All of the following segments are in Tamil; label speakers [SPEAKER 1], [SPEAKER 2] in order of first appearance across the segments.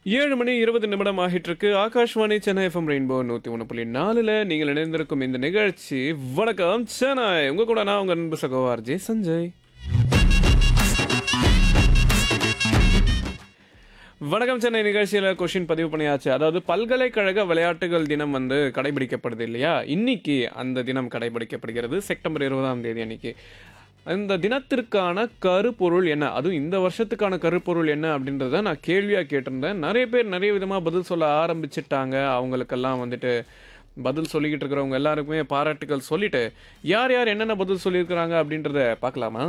[SPEAKER 1] ஏழு மணி இருபது நிமிடம் ஆகிட்டு இருக்கு ஆகாஷ்வாணி சென்னை எஃப்எம் ரெயின்போ நூற்றி ஒன்று புள்ளி நாலில் நீங்கள் இணைந்திருக்கும் இந்த நிகழ்ச்சி வணக்கம் சென்னை உங்க கூட நான் உங்க அன்பு சகோவார் ஜே சஞ்சய் வணக்கம் சென்னை நிகழ்ச்சியில் கொஷின் பதிவு பண்ணியாச்சு அதாவது பல்கலைக்கழக விளையாட்டுகள் தினம் வந்து கடைபிடிக்கப்படுது இல்லையா இன்னைக்கு அந்த தினம் கடைபிடிக்கப்படுகிறது செப்டம்பர் இருபதாம் தேதி அன்னைக்கு அந்த தினத்திற்கான கருப்பொருள் என்ன அதுவும் இந்த வருஷத்துக்கான கருப்பொருள் என்ன அப்படின்றத நான் கேள்வியாக கேட்டிருந்தேன் நிறைய பேர் நிறைய விதமாக பதில் சொல்ல ஆரம்பிச்சிட்டாங்க அவங்களுக்கெல்லாம் வந்துட்டு பதில் சொல்லிக்கிட்டு இருக்கிறவங்க எல்லாருக்குமே பாராட்டுகள் சொல்லிட்டு யார் யார் என்னென்ன பதில் சொல்லியிருக்கிறாங்க அப்படின்றத பார்க்கலாமா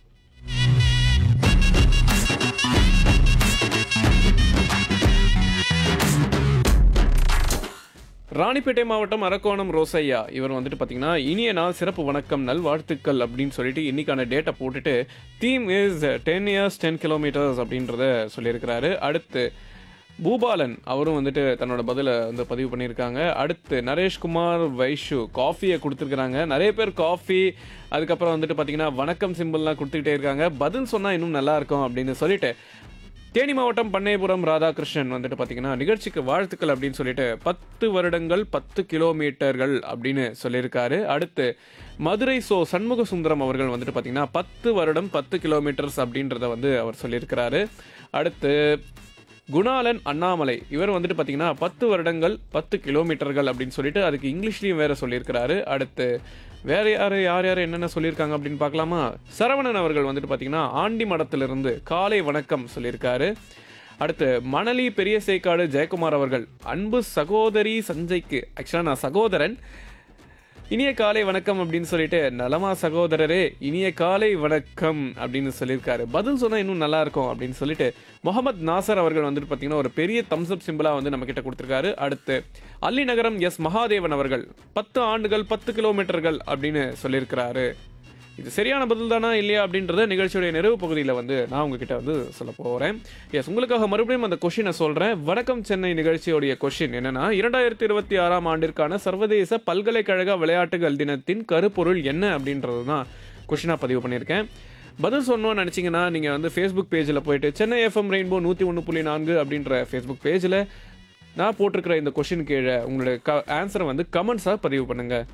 [SPEAKER 1] ராணிப்பேட்டை மாவட்டம் அரக்கோணம் ரோசையா இவர் வந்துட்டு பார்த்தீங்கன்னா இனிய நாள் சிறப்பு வணக்கம் நல் வாழ்த்துக்கள் அப்படின்னு சொல்லிட்டு இன்னைக்கான டேட்டை போட்டுட்டு theme is ten years ten kilometres அப்படின்றத சொல்லியிருக்கிறாரு அடுத்து பூபாலன் அவரும் வந்துட்டு தன்னோட பதிலை வந்து பதிவு பண்ணியிருக்காங்க அடுத்து நரேஷ்குமார் வைஷு காஃபியை கொடுத்துருக்குறாங்க நிறைய பேர் காஃபி அதுக்கப்புறம் வந்துட்டு பார்த்தீங்கன்னா வணக்கம் சிம்பிள்லாம் கொடுத்துக்கிட்டே இருக்காங்க பதில் சொன்னால் இன்னும் நல்லா இருக்கும் அப்படின்னு சொல்லிட்டு தேனி மாவட்டம் பண்ணையபுரம் ராதாகிருஷ்ணன் வந்துட்டு பார்த்தீங்கன்னா நிகழ்ச்சிக்கு வாழ்த்துக்கள் அப்படின்னு சொல்லிட்டு பத்து வருடங்கள் பத்து கிலோமீட்டர்கள் அப்படின்னு சொல்லியிருக்காரு அடுத்து மதுரை சோ சண்முக சுந்தரம் அவர்கள் வந்துட்டு பார்த்தீங்கன்னா பத்து வருடம் பத்து கிலோமீட்டர்ஸ் அப்படின்றத வந்து அவர் சொல்லியிருக்கிறாரு அடுத்து குணாலன் அண்ணாமலை இவர் வந்துட்டு பார்த்தீங்கன்னா பத்து வருடங்கள் பத்து கிலோமீட்டர்கள் அப்படின்னு சொல்லிட்டு அதுக்கு இங்கிலீஷ்லையும் வேற சொல்லியிருக்கிறாரு அடுத்து வேற யார் யார் யார் என்னென்ன சொல்லியிருக்காங்க அப்படின்னு பார்க்கலாமா சரவணன் அவர்கள் வந்துட்டு பார்த்தீங்கன்னா ஆண்டி மடத்திலிருந்து காலை வணக்கம் சொல்லியிருக்காரு அடுத்து மணலி பெரிய சேக்காடு ஜெயக்குமார் அவர்கள் அன்பு சகோதரி சஞ்சய்க்கு ஆக்சுவலாக நான் சகோதரன் இனிய காலை வணக்கம் அப்படின்னு சொல்லிட்டு நலமா சகோதரரே இனிய காலை வணக்கம் அப்படின்னு சொல்லியிருக்காரு பதில் சொன்னா இன்னும் நல்லா இருக்கும் அப்படின்னு சொல்லிட்டு முகமது நாசர் அவர்கள் வந்துட்டு பார்த்தீங்கன்னா ஒரு பெரிய தம்ஸ்அப் சிம்பிளா வந்து நம்ம கிட்ட கொடுத்துருக்காரு அடுத்து அல்லி நகரம் எஸ் மகாதேவன் அவர்கள் பத்து ஆண்டுகள் பத்து கிலோமீட்டர்கள் அப்படின்னு சொல்லியிருக்கிறாரு இது சரியான பதில் தானா இல்லையா அப்படின்றத நிகழ்ச்சியுடைய நிறைவு பகுதியில் வந்து நான் உங்ககிட்ட வந்து சொல்ல போகிறேன் எஸ் உங்களுக்காக மறுபடியும் அந்த கொஷினை சொல்கிறேன் வணக்கம் சென்னை நிகழ்ச்சியோடைய கொஷின் என்னன்னா இரண்டாயிரத்தி இருபத்தி ஆறாம் ஆண்டிற்கான சர்வதேச பல்கலைக்கழக விளையாட்டுகள் தினத்தின் கருப்பொருள் என்ன அப்படின்றது தான் கொஷினாக பதிவு பண்ணியிருக்கேன் பதில் சொன்னோன்னு நினச்சிங்கன்னா நீங்கள் வந்து ஃபேஸ்புக் பேஜில் போயிட்டு சென்னை எஃப்எம் ரெயின்போ நூற்றி ஒன்று புள்ளி நான்கு அப்படின்ற ஃபேஸ்புக் பேஜில் நான் போட்டிருக்கிற இந்த கொஷின் கீழே உங்களுடைய க ஆன்சரை வந்து கமெண்ட்ஸாக பதிவு பண்ணுங்கள்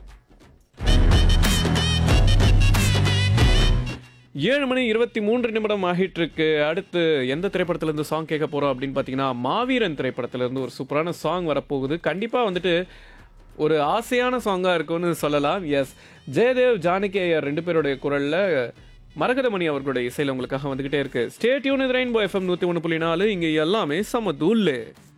[SPEAKER 1] ஏழு மணி இருபத்தி மூன்று நிமிடம் ஆகிட்டு இருக்கு அடுத்து எந்த திரைப்படத்துல இருந்து சாங் கேட்க போறோம் அப்படின்னு பார்த்தீங்கன்னா மாவீரன் திரைப்படத்துல இருந்து ஒரு சூப்பரான சாங் வரப்போகுது கண்டிப்பா வந்துட்டு ஒரு ஆசையான சாங்காக இருக்கும்னு சொல்லலாம் எஸ் ஜெயதேவ் ஜானகி ஐயர் ரெண்டு பேருடைய குரலில் மரகதமணி அவர்களுடைய இசையில் உங்களுக்காக வந்துகிட்டே இருக்கு ஸ்டேட்யூன் ரெயின்போ எஃப்எம் நூற்றி ஒன்று புள்ளி நாலு இங்கே எல்லாமே சம தூள்ளு